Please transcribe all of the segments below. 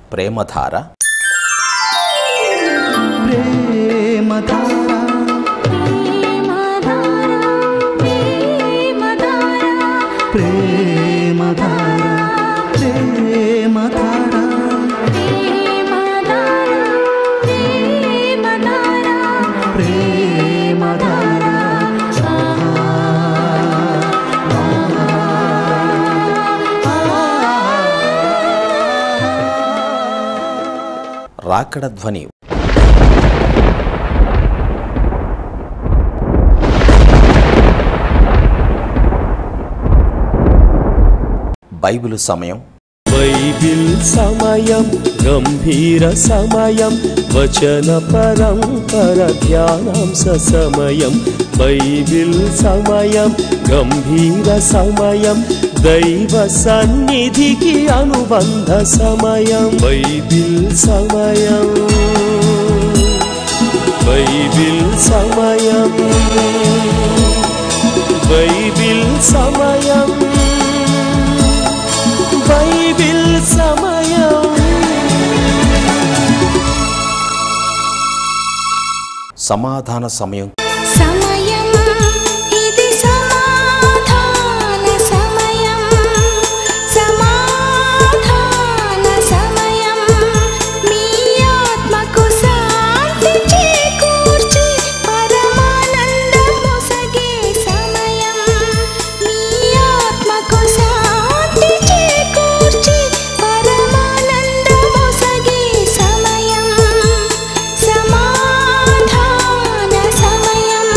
ప్రేమధార రాకడ ధ్వని బైబిలు సమయం బైబిల్ సమయం గంభీర సమయం వచన పరంపర ధ్యానాంశ సమయం బైబిల్ సమయం గంభీర సమయం దైవ సన్నిధికి అనుబంధ సమయం బైబిల్ సమయం బైబిల్ సమయం బైబిల్ సమయం బైబిల్ సమయం సమాధాన సమయం సమయం ఇది సమాధాన సమయం సమాధాన సమయం మీ ఆత్మకు శాంతి చేకూర్చి పరమానందం మొసగే సమయం మీ ఆత్మకు శాంతి చేకూర్చి పరమానందం మొసగే సమయం సమాధాన సమయం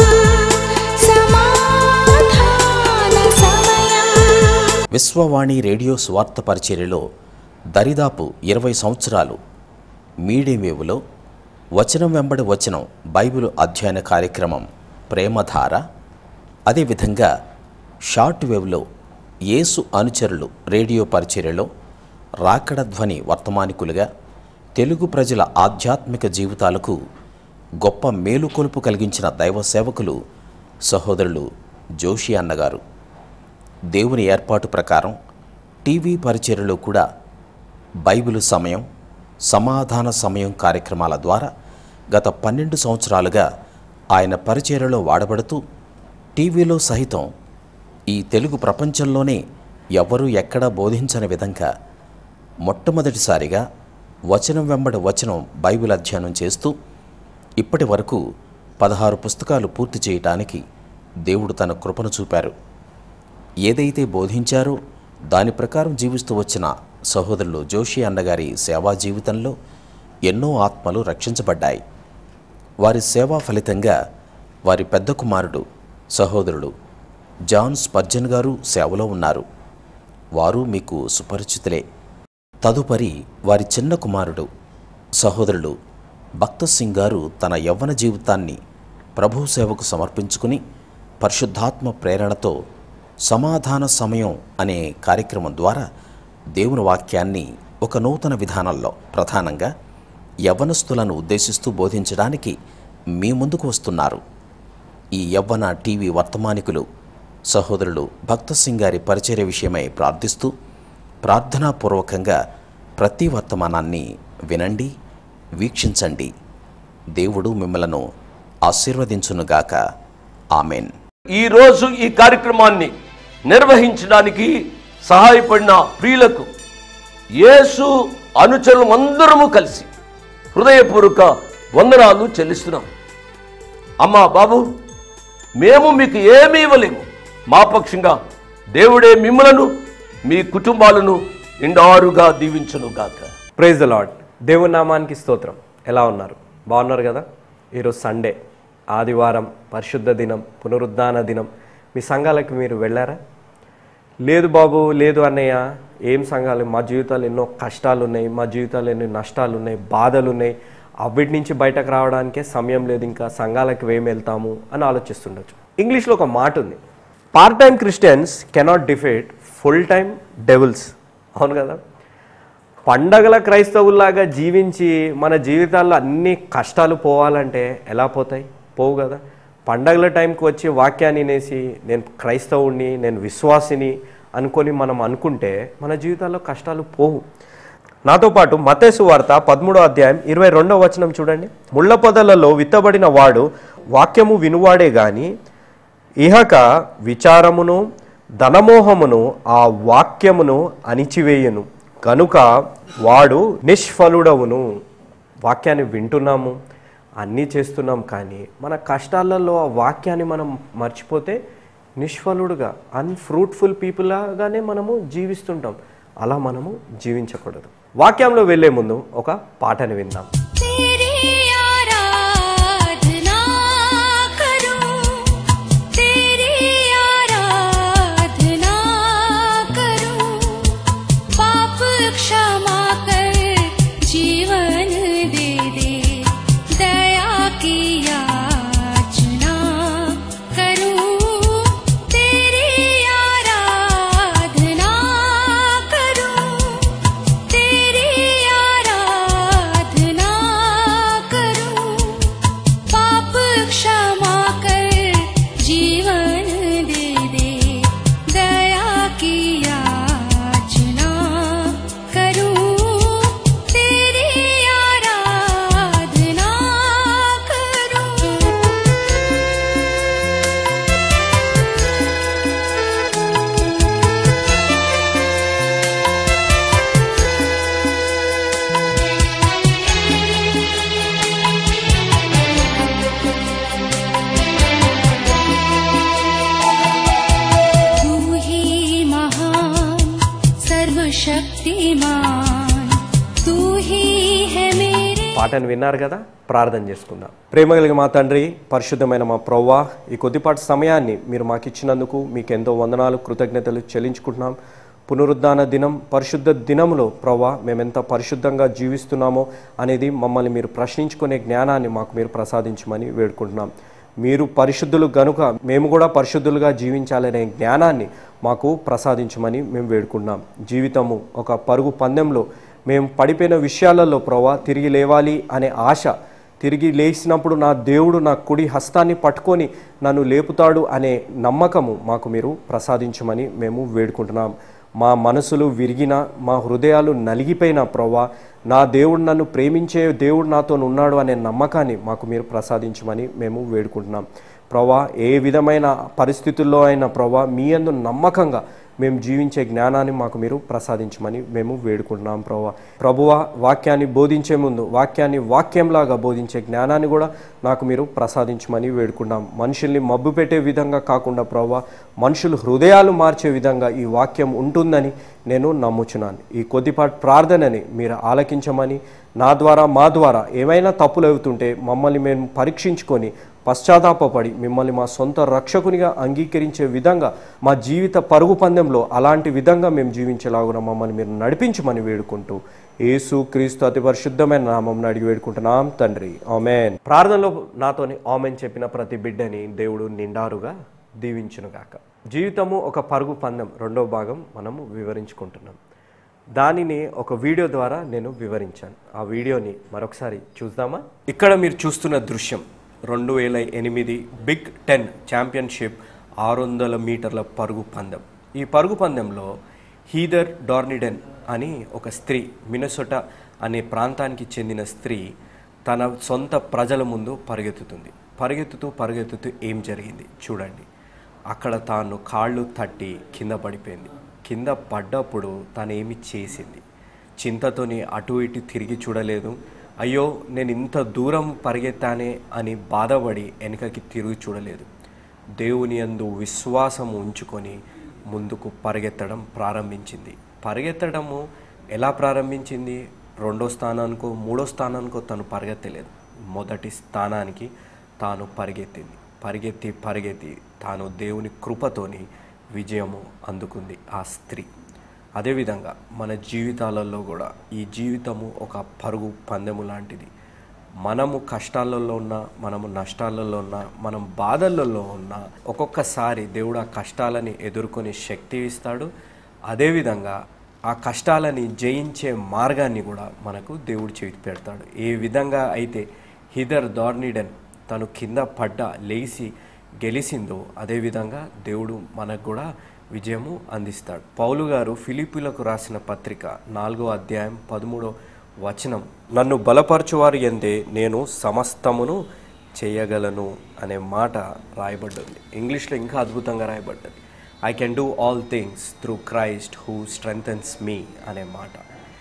సమాధాన సమయం విశ్వవాణి రేడియో స్వార్థ పరిచర్యలో దరిదాపు ఇరవై సంవత్సరాలు మీడియం వేవ్లో వచనం వెంబడి వచనం బైబిల్ అధ్యయన కార్యక్రమం ప్రేమధార అదేవిధంగా షార్ట్ వేవ్లో యేసు అనుచరులు రేడియో పరిచర్యలో రాకడ ధ్వని వర్తమానికులుగా తెలుగు ప్రజల ఆధ్యాత్మిక జీవితాలకు గొప్ప మేలుకొలుపు కలిగించిన దైవ సేవకులు సహోదరులు జోషి అన్నగారు దేవుని ఏర్పాటు ప్రకారం టీవీ పరిచర్యలో కూడా బైబిలు సమయం సమాధాన సమయం కార్యక్రమాల ద్వారా గత పన్నెండు సంవత్సరాలుగా ఆయన పరిచర్యలో వాడబడుతూ టీవీలో సహితం ఈ తెలుగు ప్రపంచంలోనే ఎవరూ ఎక్కడా బోధించని విధంగా మొట్టమొదటిసారిగా వచనం వెంబడి వచనం బైబిల్ అధ్యయనం చేస్తూ ఇప్పటి వరకు పదహారు పుస్తకాలు పూర్తి చేయటానికి దేవుడు తన కృపను చూపారు ఏదైతే బోధించారో దాని ప్రకారం జీవిస్తూ వచ్చిన సహోదరులు జోషి అన్నగారి సేవా జీవితంలో ఎన్నో ఆత్మలు రక్షించబడ్డాయి వారి సేవా ఫలితంగా వారి పెద్ద కుమారుడు సహోదరుడు జాన్ స్పర్జన్ గారు సేవలో ఉన్నారు వారు మీకు సుపరిచితులే తదుపరి వారి చిన్న కుమారుడు సహోదరుడు భక్త సింగ్ గారు తన యవ్వన జీవితాన్ని ప్రభు సేవకు సమర్పించుకుని పరిశుద్ధాత్మ ప్రేరణతో సమాధాన సమయం అనే కార్యక్రమం ద్వారా దేవుని వాక్యాన్ని ఒక నూతన విధానంలో ప్రధానంగా యవ్వనస్తులను ఉద్దేశిస్తూ బోధించడానికి మీ ముందుకు వస్తున్నారు ఈ యవ్వన టీవీ వర్తమానికులు సహోదరులు భక్త సింగ్ గారి పరిచర్య విషయమై ప్రార్థిస్తూ ప్రార్థనాపూర్వకంగా ప్రతి వర్తమానాన్ని వినండి వీక్షించండి దేవుడు మిమ్మలను ఆశీర్వదించునుగాక ఆమెన్ ఈరోజు ఈ కార్యక్రమాన్ని నిర్వహించడానికి సహాయపడిన ప్రియులకు యేసు అనుచరులు అందరము కలిసి హృదయపూర్వక వందనాలు చెల్లిస్తున్నాం అమ్మా బాబు మేము మీకు ఏమీ ఇవ్వలేము మా పక్షంగా దేవుడే మిమ్మలను మీ కుటుంబాలను నిండారుగా దీవించునుగాక ప్రైజ్ ద లాడ్ దేవుని నామానికి స్తోత్రం ఎలా ఉన్నారు బాగున్నారు కదా ఈరోజు సండే ఆదివారం పరిశుద్ధ దినం పునరుద్ధాన దినం మీ సంఘాలకు మీరు వెళ్ళారా లేదు బాబు లేదు అన్నయ్య ఏం సంఘాలు మా జీవితాలు ఎన్నో కష్టాలు ఉన్నాయి మా జీవితాలు ఎన్నో నష్టాలు ఉన్నాయి బాధలు ఉన్నాయి అవిటి నుంచి బయటకు రావడానికే సమయం లేదు ఇంకా సంఘాలకు ఏం వెళ్తాము అని ఆలోచిస్తుండొచ్చు ఇంగ్లీష్లో ఒక మాట ఉంది part time Christians cannot defeat full time devils అవును కదా పండగల క్రైస్తవుల్లాగా జీవించి మన జీవితాల్లో అన్ని కష్టాలు పోవాలంటే ఎలా పోతాయి పోవు కదా పండగల టైంకి వచ్చి వాక్యాన్ని వినేసి నేను క్రైస్తవుడిని నేను విశ్వాసిని అనుకొని మనం అనుకుంటే మన జీవితాల్లో కష్టాలు పోవు నాతో పాటు మతేసు వార్త పదమూడో అధ్యాయం ఇరవై రెండో వచనం చూడండి ముళ్ళ పొదలలో విత్తబడిన వాడు వాక్యము వినువాడే గాని ఇహక విచారమును ధనమోహమును ఆ వాక్యమును అణిచివేయును కనుక వాడు నిష్ఫలుడవును వాక్యాన్ని వింటున్నాము అన్నీ చేస్తున్నాం కానీ మన కష్టాలలో ఆ వాక్యాన్ని మనం మర్చిపోతే నిష్ఫలుడుగా అన్ఫ్రూట్ఫుల్ పీపుల్ లాగానే మనము జీవిస్తుంటాం అలా మనము జీవించకూడదు వాక్యంలో వెళ్ళే ముందు ఒక పాటని విందాం तेरी आराधना करूं तेरी आराधना करूं पाप क्षमा कर जीवन दे दे दया की याचना करूं तेरी आराधना करूं तेरी आराधना करूं पाप क्षमा कर जीवन दे दे दया की याचना करूं तेरी आराधना तू ही महान सर्वशक्तिमान तू ही है मेरे పాటను విన్నారు కదా ప్రార్థన చేసుకుందాం ప్రేమ కలిగిన మా తండ్రి పరిశుద్ధమైన మా ప్రవ్వా ఈ కొద్దిపాటి సమయాన్ని మీరు మాకు ఇచ్చినందుకు మీకు ఎంతో వందనాలు కృతజ్ఞతలు చెల్లించుకుంటున్నాం పునరుద్ధాన దినం పరిశుద్ధ దినంలో ప్రవ్వా మేమెంత పరిశుద్ధంగా జీవిస్తున్నామో అనేది మమ్మల్ని మీరు ప్రశ్నించుకునే జ్ఞానాన్ని మాకు మీరు ప్రసాదించమని వేడుకుంటున్నాం మీరు పరిశుద్ధులు గనుక మేము కూడా పరిశుద్ధులుగా జీవించాలనే జ్ఞానాన్ని మాకు ప్రసాదించమని మేము వేడుకుంటున్నాం జీవితము ఒక పరుగు పందెంలో మేము పడిపోయిన విషయాలలో ప్రభా తిరిగి లేవాలి అనే ఆశ తిరిగి లేచినప్పుడు నా దేవుడు నా కుడి హస్తాన్ని పట్టుకొని నన్ను లేపుతాడు అనే నమ్మకము మాకు మీరు ప్రసాదించమని మేము వేడుకుంటున్నాం మా మనసులు విరిగిన మా హృదయాలు నలిగిపోయిన ప్రభా నా దేవుడు నన్ను ప్రేమించే దేవుడు నాతో ఉన్నాడు అనే నమ్మకాన్ని మాకు మీరు ప్రసాదించమని మేము వేడుకుంటున్నాం ప్రభా ఏ విధమైన పరిస్థితుల్లో అయినా ప్రభా మీ అందు నమ్మకంగా మేము జీవించే జ్ఞానాన్ని మాకు మీరు ప్రసాదించమని మేము వేడుకుంటున్నాం ప్రభా ప్రభువ వాక్యాన్ని బోధించే ముందు వాక్యాన్ని వాక్యంలాగా బోధించే జ్ఞానాన్ని కూడా నాకు మీరు ప్రసాదించమని వేడుకున్నాం మనుషుల్ని మబ్బు పెట్టే విధంగా కాకుండా ప్రభా మనుషులు హృదయాలు మార్చే విధంగా ఈ వాక్యం ఉంటుందని నేను నమ్ముచున్నాను ఈ కొద్దిపాటి ప్రార్థనని మీరు ఆలకించమని నా ద్వారా మా ద్వారా ఏమైనా తప్పులు అవుతుంటే మమ్మల్ని మేము పరీక్షించుకొని పశ్చాత్తాపడి మిమ్మల్ని మా సొంత రక్షకునిగా అంగీకరించే విధంగా మా జీవిత పరుగు పందెంలో అలాంటి విధంగా మేము జీవించేలాగున మమ్మల్ని మీరు నడిపించమని వేడుకుంటూ యేసు క్రీస్తు అతి పరిశుద్ధమైన నామం అడిగి వేడుకుంటున్నాం తండ్రి ఆమెన్ ప్రార్థనలో నాతోని ఆమెన్ చెప్పిన ప్రతి బిడ్డని దేవుడు నిండారుగా దీవించునుగాక జీవితము ఒక పరుగు పందెం రెండో భాగం మనము వివరించుకుంటున్నాం దానిని ఒక వీడియో ద్వారా నేను వివరించాను ఆ వీడియోని మరొకసారి చూద్దామా ఇక్కడ మీరు చూస్తున్న దృశ్యం రెండు వేల ఎనిమిది బిగ్ టెన్ ఛాంపియన్షిప్ ఆరు వందల మీటర్ల పరుగు పందెం ఈ పరుగు పందెంలో హీదర్ డార్నిడెన్ అని ఒక స్త్రీ మినసొట అనే ప్రాంతానికి చెందిన స్త్రీ తన సొంత ప్రజల ముందు పరిగెత్తుతుంది పరిగెత్తుతూ పరిగెత్తుతూ ఏం జరిగింది చూడండి అక్కడ తాను కాళ్ళు తట్టి కింద పడిపోయింది కింద పడ్డప్పుడు తను ఏమి చేసింది చింతతోని అటు ఇటు తిరిగి చూడలేదు అయ్యో నేను ఇంత దూరం పరిగెత్తానే అని బాధపడి వెనకకి తిరిగి చూడలేదు దేవుని యందు విశ్వాసం ఉంచుకొని ముందుకు పరిగెత్తడం ప్రారంభించింది పరిగెత్తడము ఎలా ప్రారంభించింది రెండో స్థానానికో మూడో స్థానానికో తను పరిగెత్తలేదు మొదటి స్థానానికి తాను పరిగెత్తింది పరిగెత్తి పరిగెత్తి తాను దేవుని కృపతోని విజయము అందుకుంది ఆ స్త్రీ అదేవిధంగా మన జీవితాలలో కూడా ఈ జీవితము ఒక పరుగు పందెము లాంటిది మనము కష్టాలలో ఉన్నా మనము నష్టాలలో ఉన్నా మనం బాధలలో ఉన్నా ఒక్కొక్కసారి దేవుడు ఆ కష్టాలని ఎదుర్కొనే శక్తి ఇస్తాడు అదేవిధంగా ఆ కష్టాలని జయించే మార్గాన్ని కూడా మనకు దేవుడు చేతి పెడతాడు ఏ విధంగా అయితే హిదర్ దార్నిడెన్ తను కింద పడ్డ లేచి గెలిచిందో అదేవిధంగా దేవుడు మనకు కూడా విజయము అందిస్తాడు పౌలు గారు ఫిలిపిలకు రాసిన పత్రిక నాలుగో అధ్యాయం పదమూడో వచనం నన్ను బలపరచువారు ఎందే నేను సమస్తమును చేయగలను అనే మాట రాయబడ్డది ఇంగ్లీష్లో ఇంకా అద్భుతంగా రాయబడ్డది I can do all things through Christ who strengthens me అనే మాట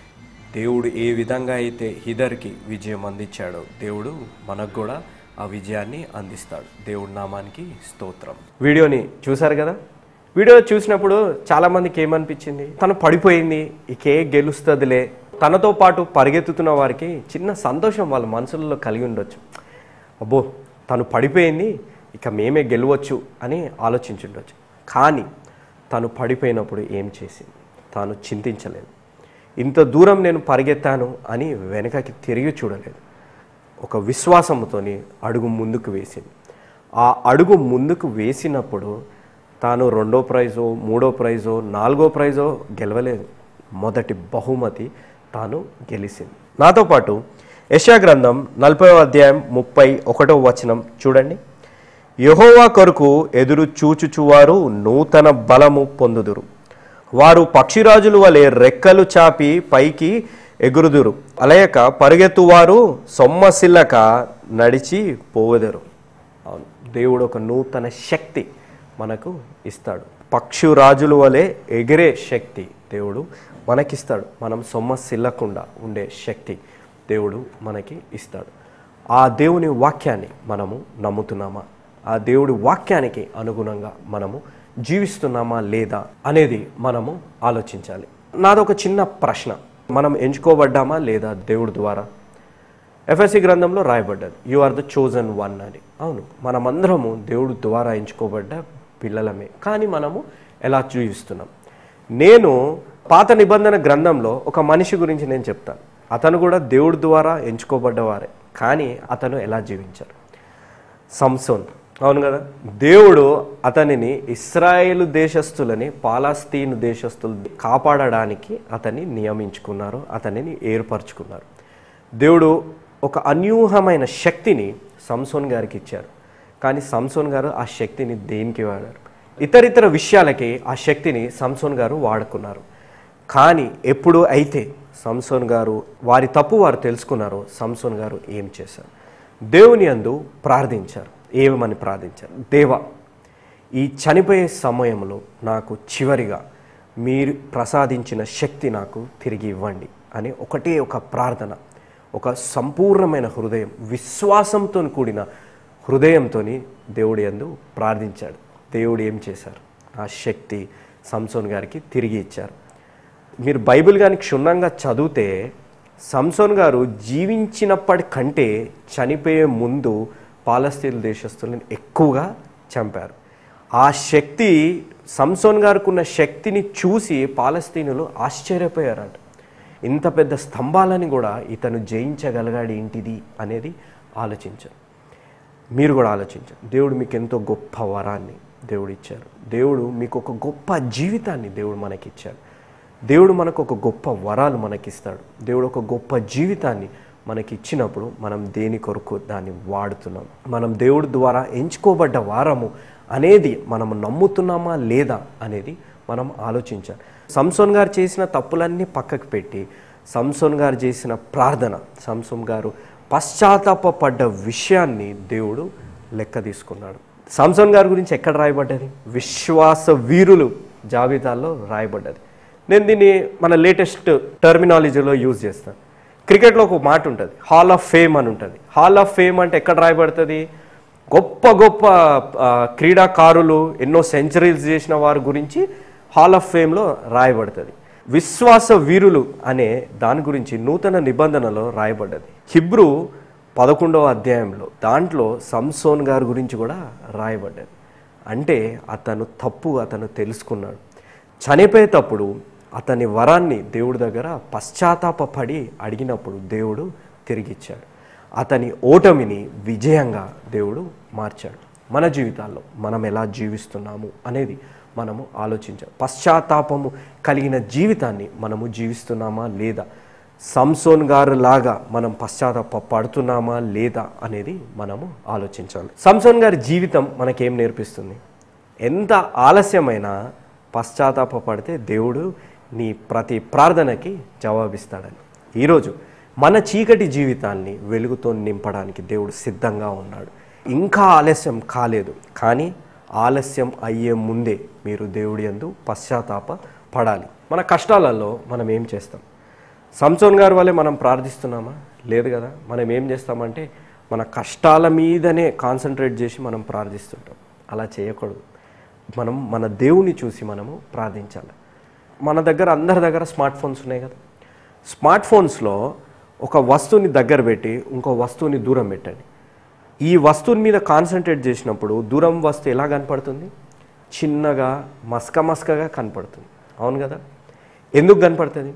దేవుడు ఏ విధంగా అయితే హిదర్కి విజయం అందించాడో దేవుడు మనకు కూడా ఆ విజయాన్ని అందిస్తాడు దేవుడి నామానికి స్తోత్రం వీడియోని చూశారు కదా వీడియో చూసినప్పుడు చాలామందికి ఏమనిపించింది తను పడిపోయింది ఇకే గెలుస్తుందిలే తనతో పాటు పరిగెత్తుతున్న వారికి చిన్న సంతోషం వాళ్ళ మనసులలో కలిగి ఉండొచ్చు అబ్బో తను పడిపోయింది ఇక మేమే గెలవచ్చు అని ఆలోచించుండొచ్చు కానీ తను పడిపోయినప్పుడు ఏం చేసింది తాను చింతించలేదు ఇంత దూరం నేను పరిగెత్తాను అని వెనకకి తిరిగి చూడలేదు ఒక విశ్వాసంతోని అడుగు ముందుకు వేసింది ఆ అడుగు ముందుకు వేసినప్పుడు తాను రెండో ప్రైజో మూడో ప్రైజో నాలుగో ప్రైజో గెలవలేదు మొదటి బహుమతి తాను గెలిచింది నాతో పాటు యశా గ్రంథం నలభై అధ్యాయం ముప్పై ఒకటో వచనం చూడండి యహోవా కొరకు ఎదురు చూచుచువారు నూతన బలము పొందుదురు వారు పక్షిరాజుల వలె రెక్కలు చాపి పైకి ఎగురుదురు అలయక పరిగెత్తువారు సొమ్మసిల్లక నడిచి పోవెదరు అవును దేవుడు ఒక నూతన శక్తి మనకు ఇస్తాడు పక్షురాజుల వలె ఎగిరే శక్తి దేవుడు మనకిస్తాడు మనం సొమ్మసిల్లకుండా ఉండే శక్తి దేవుడు మనకి ఇస్తాడు ఆ దేవుని వాక్యాన్ని మనము నమ్ముతున్నామా ఆ దేవుడి వాక్యానికి అనుగుణంగా మనము జీవిస్తున్నామా లేదా అనేది మనము ఆలోచించాలి నాదొక చిన్న ప్రశ్న మనం ఎంచుకోబడ్డామా లేదా దేవుడి ద్వారా ఎఫ్ఎస్సి గ్రంథంలో రాయబడ్డది you are the chosen one అని అవును మనమందరము దేవుడి ద్వారా ఎంచుకోబడ్డ పిల్లలమే కానీ మనము ఎలా జీవిస్తున్నాం నేను పాత నిబంధన గ్రంథంలో ఒక మనిషి గురించి నేను చెప్తాను అతను కూడా దేవుడి ద్వారా ఎంచుకోబడ్డవారే కానీ అతను ఎలా జీవించారు సంసోన్ అవును కదా దేవుడు అతనిని ఇస్రాయేలు దేశస్థులని పాలస్తీన్ దేశస్థులు కాపాడడానికి అతన్ని నియమించుకున్నారు అతనిని ఏర్పరచుకున్నారు దేవుడు ఒక అన్యూహమైన శక్తిని సంసోన్ గారికి ఇచ్చారు కానీ సంసోన్ గారు ఆ శక్తిని దేనికి వాడారు ఇతరితర విషయాలకి ఆ శక్తిని సంసోన్ గారు వాడుకున్నారు కానీ ఎప్పుడు అయితే సంసోన్ గారు వారి తప్పు వారు తెలుసుకున్నారో సంసోన్ గారు ఏం చేశారు దేవుని అందు ప్రార్థించారు ఏమని ప్రార్థించారు దేవా ఈ చనిపోయే సమయంలో నాకు చివరిగా మీరు ప్రసాదించిన శక్తి నాకు తిరిగి ఇవ్వండి అని ఒకటే ఒక ప్రార్థన ఒక సంపూర్ణమైన హృదయం విశ్వాసంతో కూడిన హృదయంతో దేవుడి యందు ప్రార్థించాడు దేవుడు ఏం చేశారు ఆ శక్తి సంసోన్ గారికి తిరిగి ఇచ్చారు మీరు బైబిల్ కానీ క్షుణ్ణంగా చదివితే సంసోన్ గారు జీవించినప్పటి కంటే చనిపోయే ముందు పాలస్తీన్ దేశస్తులను ఎక్కువగా చంపారు ఆ శక్తి సంసోన్ గారికి ఉన్న శక్తిని చూసి పాలస్తీనులు ఆశ్చర్యపోయారంట ఇంత పెద్ద స్తంభాలని కూడా ఇతను జయించగలిగాడు ఏంటిది అనేది ఆలోచించారు మీరు కూడా ఆలోచించారు దేవుడు మీకు ఎంతో గొప్ప వరాన్ని దేవుడు ఇచ్చారు దేవుడు మీకు ఒక గొప్ప జీవితాన్ని దేవుడు మనకిచ్చాడు దేవుడు మనకు ఒక గొప్ప వరాలు మనకిస్తాడు దేవుడు ఒక గొప్ప జీవితాన్ని మనకి ఇచ్చినప్పుడు మనం దేని కొరకు దాన్ని వాడుతున్నాం మనం దేవుడి ద్వారా ఎంచుకోబడ్డ వారము అనేది మనం నమ్ముతున్నామా లేదా అనేది మనం ఆలోచించాలి సంసోన్ గారు చేసిన తప్పులన్నీ పక్కకు పెట్టి సంసోన్ గారు చేసిన ప్రార్థన సంసోన్ గారు పశ్చాత్తాపడ్డ విషయాన్ని దేవుడు లెక్క తీసుకున్నాడు సంసోన్ గారి గురించి ఎక్కడ రాయబడ్డది విశ్వాస వీరులు జాబితాలో రాయబడ్డది నేను దీన్ని మన లేటెస్ట్ టర్మినాలజీలో యూజ్ చేస్తాను క్రికెట్లో ఒక మాట ఉంటుంది హాల్ ఆఫ్ ఫేమ్ అని ఉంటుంది హాల్ ఆఫ్ ఫేమ్ అంటే ఎక్కడ రాయబడుతుంది గొప్ప గొప్ప ఆ, క్రీడాకారులు ఎన్నో సెంచరీస్ చేసిన వారి గురించి హాల్ ఆఫ్ ఫేమ్లో రాయబడుతుంది విశ్వాస వీరులు అనే దాని గురించి నూతన నిబంధనలో రాయబడ్డది హిబ్రూ పదకొండవ అధ్యాయంలో దాంట్లో సంసోన్ గారి గురించి కూడా రాయబడ్డది అంటే అతను తప్పు అతను తెలుసుకున్నాడు చనిపోయేటప్పుడు అతని వరాన్ని దేవుడి దగ్గర పశ్చాత్తాపడి అడిగినప్పుడు దేవుడు తిరిగిచ్చాడు అతని ఓటమిని విజయంగా దేవుడు మార్చాడు మన జీవితాల్లో మనం ఎలా జీవిస్తున్నాము అనేది మనము ఆలోచించాలి పశ్చాత్తాపము కలిగిన జీవితాన్ని మనము జీవిస్తున్నామా లేదా సంసోన్ గారు లాగా మనం పశ్చాత్తాప పడుతున్నామా లేదా అనేది మనము ఆలోచించాలి సంసోన్ గారి జీవితం మనకేం నేర్పిస్తుంది ఎంత ఆలస్యమైనా పశ్చాత్తాపడితే దేవుడు నీ ప్రతి ప్రార్థనకి జవాబిస్తాడని ఈరోజు మన చీకటి జీవితాన్ని వెలుగుతో నింపడానికి దేవుడు సిద్ధంగా ఉన్నాడు ఇంకా ఆలస్యం కాలేదు కానీ ఆలస్యం అయ్యే ముందే మీరు దేవుడి యందు పశ్చాత్తాప పడాలి మన కష్టాలలో మనం ఏం చేస్తాం సంసోన్ గారి వల్లే మనం ప్రార్థిస్తున్నామా లేదు కదా మనం ఏం చేస్తామంటే మన కష్టాల మీదనే కాన్సన్ట్రేట్ చేసి మనం ప్రార్థిస్తుంటాం అలా చేయకూడదు మనం మన దేవుని చూసి మనము ప్రార్థించాలి మన దగ్గర అందరి దగ్గర స్మార్ట్ ఫోన్స్ ఉన్నాయి కదా స్మార్ట్ ఫోన్స్లో ఒక వస్తువుని దగ్గర పెట్టి ఇంకో వస్తువుని దూరం పెట్టండి ఈ వస్తువుని మీద కాన్సన్ట్రేట్ చేసినప్పుడు దూరం వస్తువు ఎలా కనపడుతుంది చిన్నగా మస్క మస్కగా కనపడుతుంది అవును కదా ఎందుకు కనపడుతుంది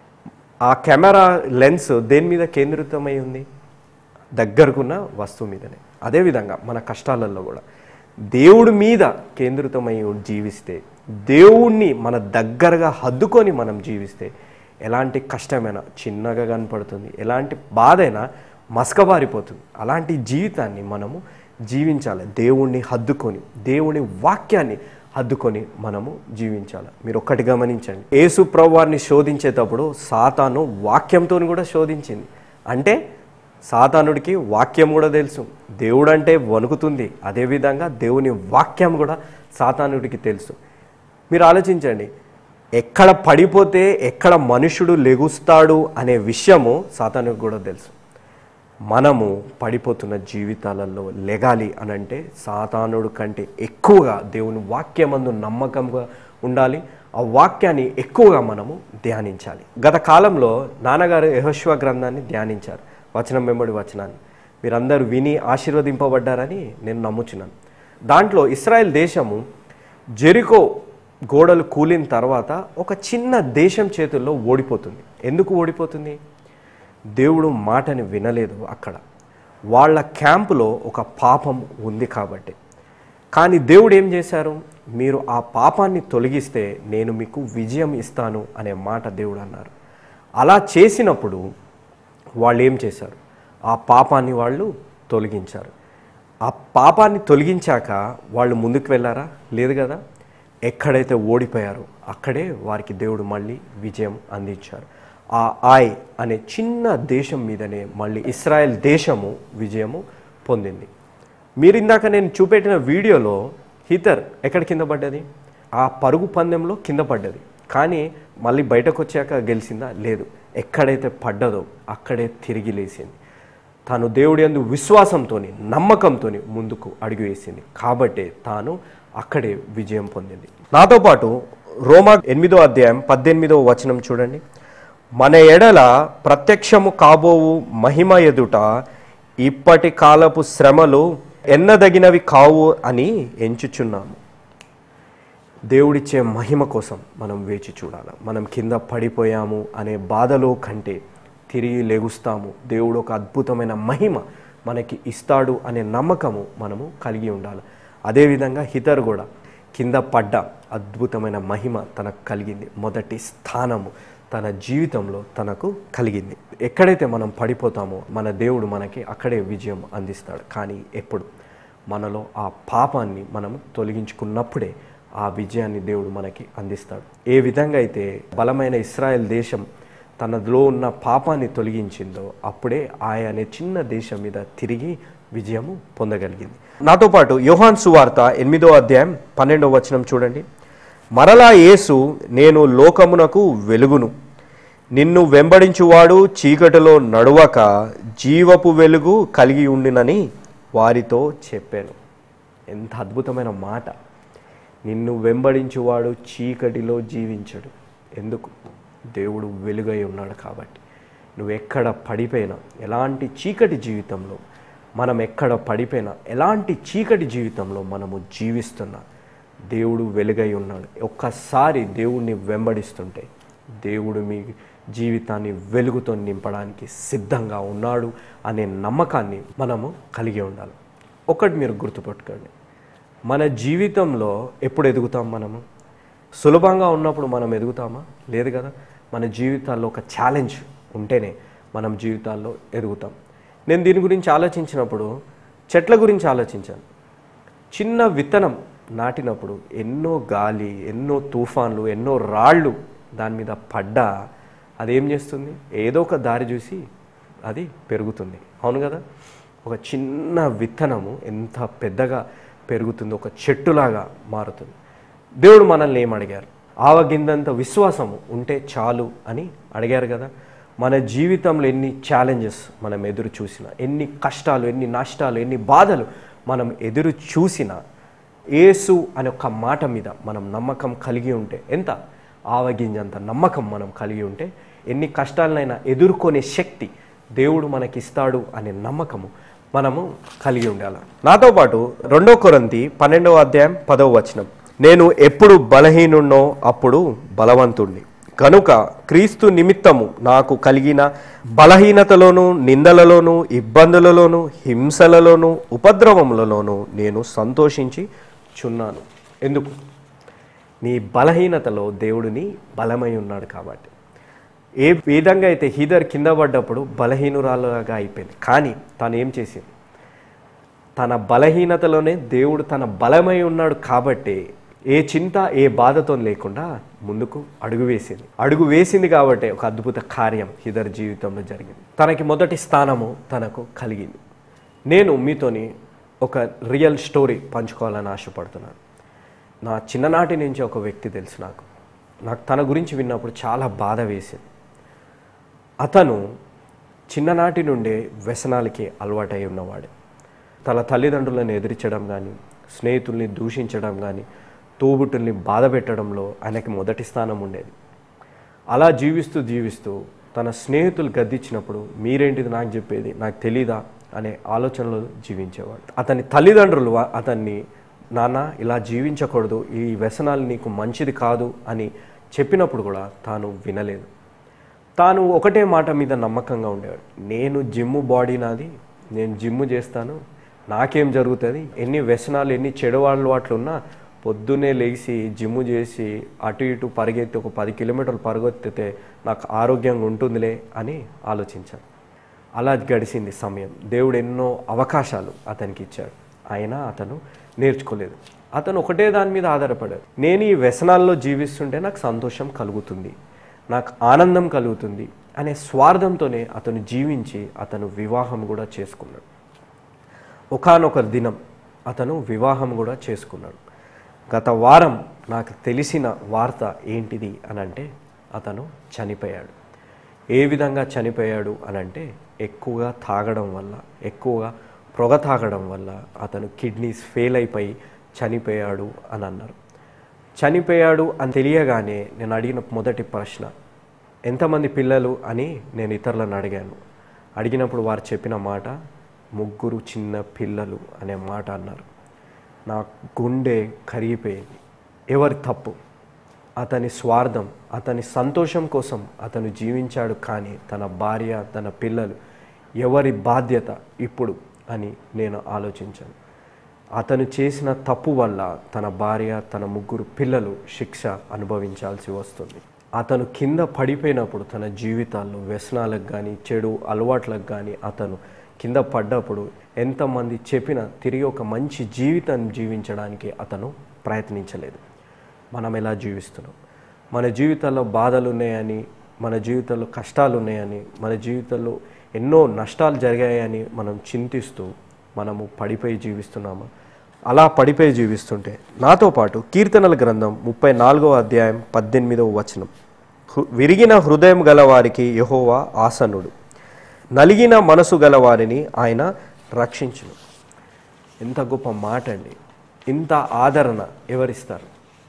ఆ కెమెరా లెన్స్ దేని మీద కేంద్రితమై ఉంది దగ్గరకున్న వస్తువు మీదనే అదేవిధంగా మన కష్టాలలో కూడా దేవుడి మీద కేంద్రితమై జీవిస్తే దేవుణ్ణి మన దగ్గరగా హద్దుకొని మనం జీవిస్తే ఎలాంటి కష్టమైనా చిన్నగా కనపడుతుంది ఎలాంటి బాధ అయినా మసకబారిపోతుంది అలాంటి జీవితాన్ని మనము జీవించాలి దేవుణ్ణి హద్దుకొని దేవుని వాక్యాన్ని హద్దుకొని మనము జీవించాలి మీరు ఒక్కటి గమనించండి యేసు ప్రభువారిని శోధించేటప్పుడు సాతాను వాక్యంతో కూడా శోధించింది అంటే సాతానుడికి వాక్యం కూడా తెలుసు దేవుడు అంటే వణుకుతుంది అదేవిధంగా దేవుని వాక్యం కూడా సాతానుడికి తెలుసు మీరు ఆలోచించండి ఎక్కడ పడిపోతే ఎక్కడ మనుషుడు లెగుస్తాడు అనే విషయము సాతానుడికి కూడా తెలుసు మనము పడిపోతున్న జీవితాలలో లెగాలి అని అంటే సాతానుడు కంటే ఎక్కువగా దేవుని వాక్యమందు నమ్మకంగా ఉండాలి ఆ వాక్యాన్ని ఎక్కువగా మనము ధ్యానించాలి గత కాలంలో నాన్నగారు యహోశివ గ్రంథాన్ని ధ్యానించారు వచనం వెంబడి వచనాన్ని మీరందరూ విని ఆశీర్వదింపబడ్డారని నేను నమ్ముచున్నాను దాంట్లో ఇస్రాయెల్ దేశము జెరికో గోడలు కూలిన తర్వాత ఒక చిన్న దేశం చేతుల్లో ఓడిపోతుంది ఎందుకు ఓడిపోతుంది దేవుడు మాటని వినలేదు అక్కడ వాళ్ళ క్యాంపులో ఒక పాపం ఉంది కాబట్టి కానీ దేవుడు ఏం చేశారు మీరు ఆ పాపాన్ని తొలగిస్తే నేను మీకు విజయం ఇస్తాను అనే మాట దేవుడు అన్నారు అలా చేసినప్పుడు వాళ్ళు ఏం చేశారు ఆ పాపాన్ని వాళ్ళు తొలగించారు ఆ పాపాన్ని తొలగించాక వాళ్ళు ముందుకు వెళ్ళారా లేదు కదా ఎక్కడైతే ఓడిపోయారో అక్కడే వారికి దేవుడు మళ్ళీ విజయం అందించారు ఆ ఆయ్ అనే చిన్న దేశం మీదనే మళ్ళీ ఇస్రాయెల్ దేశము విజయము పొందింది మీరు ఇందాక నేను చూపెట్టిన వీడియోలో హితర్ ఎక్కడ కింద పడ్డది ఆ పరుగు పందెంలో కింద పడ్డది కానీ మళ్ళీ బయటకు వచ్చాక గెలిచిందా లేదు ఎక్కడైతే పడ్డదో అక్కడే తిరిగి లేచింది తాను దేవుడి అందు విశ్వాసంతో నమ్మకంతో ముందుకు అడుగు వేసింది కాబట్టే తాను అక్కడే విజయం పొందింది నాతో పాటు రోమా ఎనిమిదో అధ్యాయం పద్దెనిమిదో వచనం చూడండి మన ఎడల ప్రత్యక్షము కాబోవు మహిమ ఎదుట ఇప్పటి కాలపు శ్రమలు ఎన్నదగినవి కావు అని ఎంచుచున్నాము దేవుడిచ్చే మహిమ కోసం మనం వేచి చూడాలి మనం కింద పడిపోయాము అనే బాధలో కంటే తిరిగి లెగుస్తాము దేవుడు ఒక అద్భుతమైన మహిమ మనకి ఇస్తాడు అనే నమ్మకము మనము కలిగి ఉండాలి అదేవిధంగా హితర్ కూడా కింద పడ్డ అద్భుతమైన మహిమ తనకు కలిగింది మొదటి స్థానము తన జీవితంలో తనకు కలిగింది ఎక్కడైతే మనం పడిపోతామో మన దేవుడు మనకి అక్కడే విజయం అందిస్తాడు కానీ ఎప్పుడు మనలో ఆ పాపాన్ని మనం తొలగించుకున్నప్పుడే ఆ విజయాన్ని దేవుడు మనకి అందిస్తాడు ఏ విధంగా అయితే బలమైన ఇస్రాయెల్ దేశం తనలో ఉన్న పాపాన్ని తొలగించిందో అప్పుడే ఆయ అనే చిన్న దేశం మీద తిరిగి విజయము పొందగలిగింది నాతో పాటు యోహాన్ సువార్త ఎనిమిదో అధ్యాయం పన్నెండో వచనం చూడండి మరలా యేసు నేను లోకమునకు వెలుగును నిన్ను వెంబడించువాడు చీకటిలో నడువక జీవపు వెలుగు కలిగి ఉండినని వారితో చెప్పాను ఎంత అద్భుతమైన మాట నిన్ను వెంబడించువాడు చీకటిలో జీవించడు ఎందుకు దేవుడు వెలుగై ఉన్నాడు కాబట్టి నువ్వు ఎక్కడ పడిపోయినా ఎలాంటి చీకటి జీవితంలో మనం ఎక్కడ పడిపోయినా ఎలాంటి చీకటి జీవితంలో మనము జీవిస్తున్నా దేవుడు వెలుగై ఉన్నాడు ఒక్కసారి దేవుణ్ణి వెంబడిస్తుంటే దేవుడు మీ జీవితాన్ని వెలుగుతో నింపడానికి సిద్ధంగా ఉన్నాడు అనే నమ్మకాన్ని మనము కలిగి ఉండాలి ఒకటి మీరు గుర్తుపెట్టుకోండి మన జీవితంలో ఎప్పుడు ఎదుగుతాం మనము సులభంగా ఉన్నప్పుడు మనం ఎదుగుతామా లేదు కదా మన జీవితాల్లో ఒక ఛాలెంజ్ ఉంటేనే మనం జీవితాల్లో ఎదుగుతాం నేను దీని గురించి ఆలోచించినప్పుడు చెట్ల గురించి ఆలోచించాను చిన్న విత్తనం నాటినప్పుడు ఎన్నో గాలి ఎన్నో తుఫాన్లు ఎన్నో రాళ్ళు దాని మీద పడ్డా అదేం చేస్తుంది ఏదో ఒక దారి చూసి అది పెరుగుతుంది అవును కదా ఒక చిన్న విత్తనము ఎంత పెద్దగా పెరుగుతుంది ఒక చెట్టులాగా మారుతుంది దేవుడు మనల్ని ఏం అడిగారు ఆవగిందంత విశ్వాసము ఉంటే చాలు అని అడిగారు కదా మన జీవితంలో ఎన్ని ఛాలెంజెస్ మనం ఎదురు చూసినా ఎన్ని కష్టాలు ఎన్ని నష్టాలు ఎన్ని బాధలు మనం ఎదురు చూసినా ఏసు అనే ఒక మాట మీద మనం నమ్మకం కలిగి ఉంటే ఎంత ఆవగింజంత నమ్మకం మనం కలిగి ఉంటే ఎన్ని కష్టాలనైనా ఎదుర్కొనే శక్తి దేవుడు మనకిస్తాడు అనే నమ్మకము మనము కలిగి ఉండాలి నాతో పాటు రెండో కొరంతి పన్నెండవ అధ్యాయం పదవ వచనం నేను ఎప్పుడు బలహీనున్నో అప్పుడు బలవంతుణ్ణి కనుక క్రీస్తు నిమిత్తము నాకు కలిగిన బలహీనతలోను నిందలలోను ఇబ్బందులలోను హింసలలోను ఉపద్రవములలోను నేను సంతోషించి చున్నాను ఎందుకు నీ బలహీనతలో దేవుడిని బలమై ఉన్నాడు కాబట్టి ఏ విధంగా అయితే హీదర్ కింద పడ్డప్పుడు బలహీనురాలుగా అయిపోయింది కానీ తను ఏం చేసింది తన బలహీనతలోనే దేవుడు తన బలమై ఉన్నాడు కాబట్టి ఏ చింత ఏ బాధతో లేకుండా ముందుకు అడుగు వేసింది అడుగు వేసింది కాబట్టి ఒక అద్భుత కార్యం హిదర్ జీవితంలో జరిగింది తనకి మొదటి స్థానము తనకు కలిగింది నేను మీతోని ఒక రియల్ స్టోరీ పంచుకోవాలని ఆశపడుతున్నాను నా చిన్ననాటి నుంచి ఒక వ్యక్తి తెలుసు నాకు నాకు తన గురించి విన్నప్పుడు చాలా బాధ వేసింది అతను చిన్ననాటి నుండే వ్యసనాలకి అలవాటై ఉన్నవాడు తన తల్లిదండ్రులను ఎదిరించడం కానీ స్నేహితుల్ని దూషించడం కానీ తోబుట్టుల్ని బాధ పెట్టడంలో ఆయనకి మొదటి స్థానం ఉండేది అలా జీవిస్తూ జీవిస్తూ తన స్నేహితులు గద్దించినప్పుడు మీరేంటిది నాకు చెప్పేది నాకు తెలీదా అనే ఆలోచనలో జీవించేవాడు అతని తల్లిదండ్రులు వా- అతన్ని నాన్న ఇలా జీవించకూడదు ఈ వ్యసనాలు నీకు మంచిది కాదు అని చెప్పినప్పుడు కూడా తాను వినలేదు తాను ఒకటే మాట మీద నమ్మకంగా ఉండేవాడు నేను జిమ్ బాడీ నాది నేను జిమ్ చేస్తాను నాకేం జరుగుతుంది ఎన్ని వ్యసనాలు ఎన్ని చెడు అలవాట్లు ఉన్నా పొద్దున్నే లేచి జిమ్ చేసి అటు ఇటు పరిగెత్తి ఒక పది కిలోమీటర్లు పరిగెత్తితే నాకు ఆరోగ్యంగా ఉంటుందిలే అని ఆలోచించాను అలా గడిచింది సమయం దేవుడు ఎన్నో అవకాశాలు అతనికి ఇచ్చాడు అయినా అతను నేర్చుకోలేదు అతను ఒకటే దాని మీద ఆధారపడాడు నేను ఈ వ్యసనాల్లో జీవిస్తుంటే నాకు సంతోషం కలుగుతుంది నాకు ఆనందం కలుగుతుంది అనే స్వార్థంతోనే అతను జీవించి అతను వివాహం కూడా చేసుకున్నాడు ఒకానొక దినం అతను వివాహం కూడా చేసుకున్నాడు గత వారం నాకు తెలిసిన వార్త ఏంటిది అని అంటే అతను చనిపోయాడు ఏ విధంగా చనిపోయాడు అని అంటే ఎక్కువగా తాగడం వల్ల ఎక్కువగా పొగ తాగడం వల్ల అతను కిడ్నీస్ ఫెయిల్ అయిపోయి చనిపోయాడు అని అన్నారు చనిపోయాడు అని తెలియగానే నేను అడిగిన మొదటి ప్రశ్న ఎంతమంది పిల్లలు అని నేను ఇతరులను అడిగాను అడిగినప్పుడు వారు చెప్పిన మాట ముగ్గురు చిన్న పిల్లలు అనే మాట అన్నారు నా గుండె కరిగిపోయింది ఎవరి తప్పు అతని స్వార్థం అతని సంతోషం కోసం అతను జీవించాడు కానీ తన భార్య తన పిల్లలు ఎవరి బాధ్యత ఇప్పుడు అని నేను ఆలోచించాను అతను చేసిన తప్పు వల్ల తన భార్య తన ముగ్గురు పిల్లలు శిక్ష అనుభవించాల్సి వస్తుంది అతను కింద పడిపోయినప్పుడు తన జీవితాల్లో వ్యసనాలకు కానీ చెడు అలవాట్లకు కానీ అతను కింద పడ్డప్పుడు ఎంతమంది చెప్పినా తిరిగి ఒక మంచి జీవితాన్ని జీవించడానికి అతను ప్రయత్నించలేదు మనం ఎలా జీవిస్తున్నాం మన జీవితాల్లో బాధలు ఉన్నాయని మన జీవితంలో కష్టాలు ఉన్నాయని మన జీవితంలో ఎన్నో నష్టాలు జరిగాయని మనం చింతిస్తూ మనము పడిపోయి జీవిస్తున్నామా అలా పడిపోయి జీవిస్తుంటే నాతో పాటు కీర్తనల గ్రంథం ముప్పై నాలుగవ అధ్యాయం పద్దెనిమిదవ వచనం హృ- విరిగిన హృదయం గల వారికి యహోవా ఆసనుడు నలిగిన మనసు గల వారిని ఆయన రక్షించును ఎంత గొప్ప మాట అండి ఇంత ఆదరణ ఎవరిస్తారు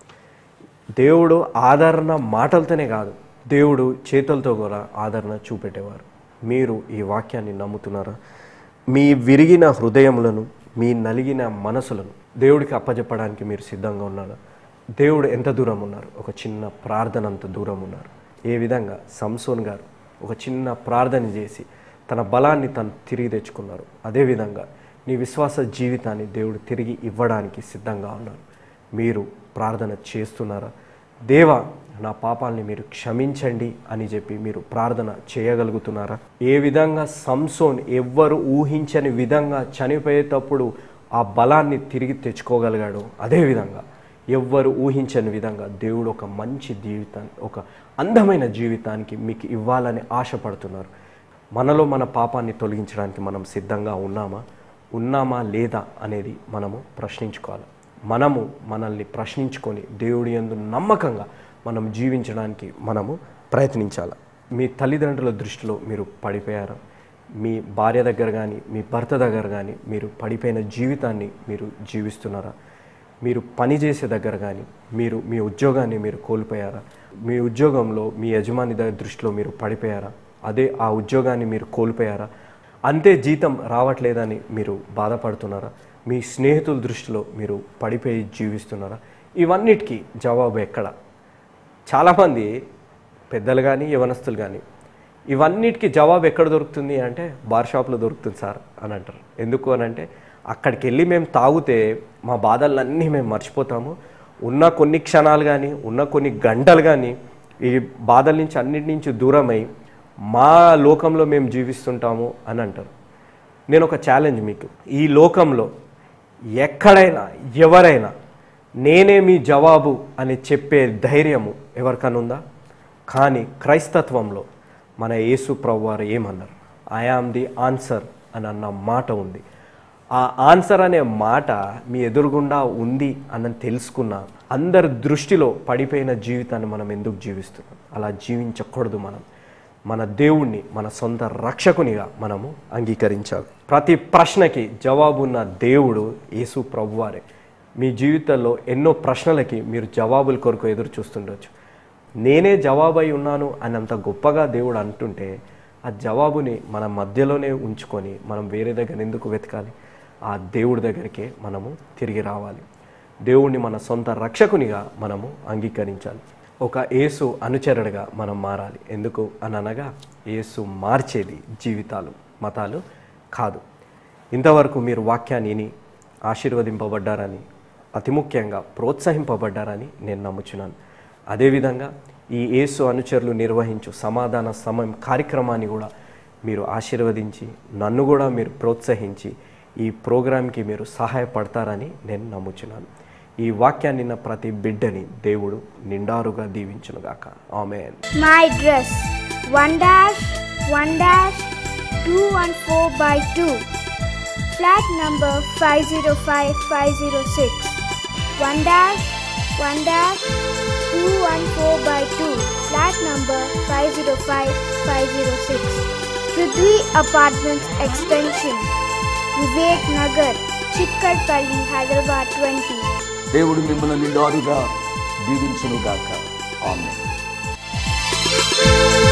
దేవుడు ఆదరణ మాటలతోనే కాదు దేవుడు చేతులతో కూడా ఆదరణ చూపెట్టేవారు మీరు ఈ వాక్యాన్ని నమ్ముతున్నారా మీ విరిగిన హృదయములను మీ నలిగిన మనసులను దేవుడికి అప్పచెప్పడానికి మీరు సిద్ధంగా ఉన్నారా దేవుడు ఎంత దూరం ఉన్నారు ఒక చిన్న ప్రార్థన అంత దూరం ఉన్నారు ఏ విధంగా సంసోన్ గారు ఒక చిన్న ప్రార్థన చేసి తన బలాన్ని తను తిరిగి తెచ్చుకున్నారు అదేవిధంగా నీ విశ్వాస జీవితాన్ని దేవుడు తిరిగి ఇవ్వడానికి సిద్ధంగా ఉన్నారు మీరు ప్రార్థన చేస్తున్నారా దేవా నా పాపాల్ని మీరు క్షమించండి అని చెప్పి మీరు ప్రార్థన చేయగలుగుతున్నారా ఏ విధంగా సంసోన్ ఎవ్వరు ఊహించని విధంగా చనిపోయేటప్పుడు ఆ బలాన్ని తిరిగి తెచ్చుకోగలిగాడో అదేవిధంగా ఎవ్వరు ఊహించని విధంగా దేవుడు ఒక మంచి జీవితాన్ని ఒక అందమైన జీవితానికి మీకు ఇవ్వాలని ఆశపడుతున్నారు మనలో మన పాపాన్ని తొలగించడానికి మనం సిద్ధంగా ఉన్నామా ఉన్నామా లేదా అనేది మనము ప్రశ్నించుకోవాలి మనము మనల్ని ప్రశ్నించుకొని దేవుడి యందు నమ్మకంగా మనం జీవించడానికి మనము ప్రయత్నించాలి మీ తల్లిదండ్రుల దృష్టిలో మీరు పడిపోయారా మీ భార్య దగ్గర కానీ మీ భర్త దగ్గర కానీ మీరు పడిపోయిన జీవితాన్ని మీరు జీవిస్తున్నారా మీరు పని చేసే దగ్గర కానీ మీరు మీ ఉద్యోగాన్ని మీరు కోల్పోయారా మీ ఉద్యోగంలో మీ యజమాని దగ్గర దృష్టిలో మీరు పడిపోయారా అదే ఆ ఉద్యోగాన్ని మీరు కోల్పోయారా అంతే జీతం రావట్లేదని మీరు బాధపడుతున్నారా మీ స్నేహితుల దృష్టిలో మీరు పడిపోయి జీవిస్తున్నారా ఇవన్నిటికీ జవాబు ఎక్కడ చాలామంది పెద్దలు కానీ యవనస్తులు కానీ ఇవన్నిటికీ జవాబు ఎక్కడ దొరుకుతుంది అంటే బార్ షాప్లో దొరుకుతుంది సార్ అని అంటారు ఎందుకు అని అంటే అక్కడికి వెళ్ళి మేము తాగితే మా బాధలన్నీ మేము మర్చిపోతాము ఉన్న కొన్ని క్షణాలు కానీ ఉన్న కొన్ని గంటలు కానీ ఈ బాధల నుంచి అన్నిటి నుంచి దూరమై మా లోకంలో మేము జీవిస్తుంటాము అని అంటారు నేను ఒక ఛాలెంజ్ మీకు ఈ లోకంలో ఎక్కడైనా ఎవరైనా నేనే మీ జవాబు అని చెప్పే ధైర్యము ఎవరికైనా ఉందా కానీ క్రైస్తత్వంలో మన యేసు ప్రభు వారు ఏమన్నారు ఐ ఆమ్ ది ఆన్సర్ అని అన్న మాట ఉంది ఆ ఆన్సర్ అనే మాట మీ ఎదురుగుండా ఉంది అని తెలుసుకున్న అందరి దృష్టిలో పడిపోయిన జీవితాన్ని మనం ఎందుకు జీవిస్తున్నాం అలా జీవించకూడదు మనం మన దేవుణ్ణి మన సొంత రక్షకునిగా మనము అంగీకరించాలి ప్రతి ప్రశ్నకి జవాబున్న దేవుడు యేసు ప్రభువారే మీ జీవితంలో ఎన్నో ప్రశ్నలకి మీరు జవాబుల కొరకు ఎదురు చూస్తుండొచ్చు నేనే జవాబై ఉన్నాను అని అంత గొప్పగా దేవుడు అంటుంటే ఆ జవాబుని మన మధ్యలోనే ఉంచుకొని మనం వేరే దగ్గర ఎందుకు వెతకాలి ఆ దేవుడి దగ్గరికే మనము తిరిగి రావాలి దేవుణ్ణి మన సొంత రక్షకునిగా మనము అంగీకరించాలి ఒక యేసు అనుచరుడిగా మనం మారాలి ఎందుకు అని అనగా యేసు మార్చేది జీవితాలు మతాలు కాదు ఇంతవరకు మీరు వాక్యాన్ని విని ఆశీర్వదింపబడ్డారని అతి ముఖ్యంగా ప్రోత్సహింపబడ్డారని నేను నమ్ముచున్నాను అదేవిధంగా ఈ యేసు అనుచరులు నిర్వహించు సమాధాన సమయం కార్యక్రమాన్ని కూడా మీరు ఆశీర్వదించి నన్ను కూడా మీరు ప్రోత్సహించి ఈ ప్రోగ్రాంకి మీరు సహాయపడతారని నేను నమ్ముచున్నాను ఈ వాక్యాన్ని విన్న ప్రతి బిడ్డని దేవుడు నిండారుగా దీవించునుగాక amen My dress 1 dash 1 dash 214 by 2 flat number 505506 1 dash 1 dash 214 by 2 flat number 505506 Prithvi Apartments Extension Vivek Nagar Chikkarpalli Hyderabad 20 దేవుడు మిమ్మల్ని నిండారుగా దీవించునుగాక ఆమె Thank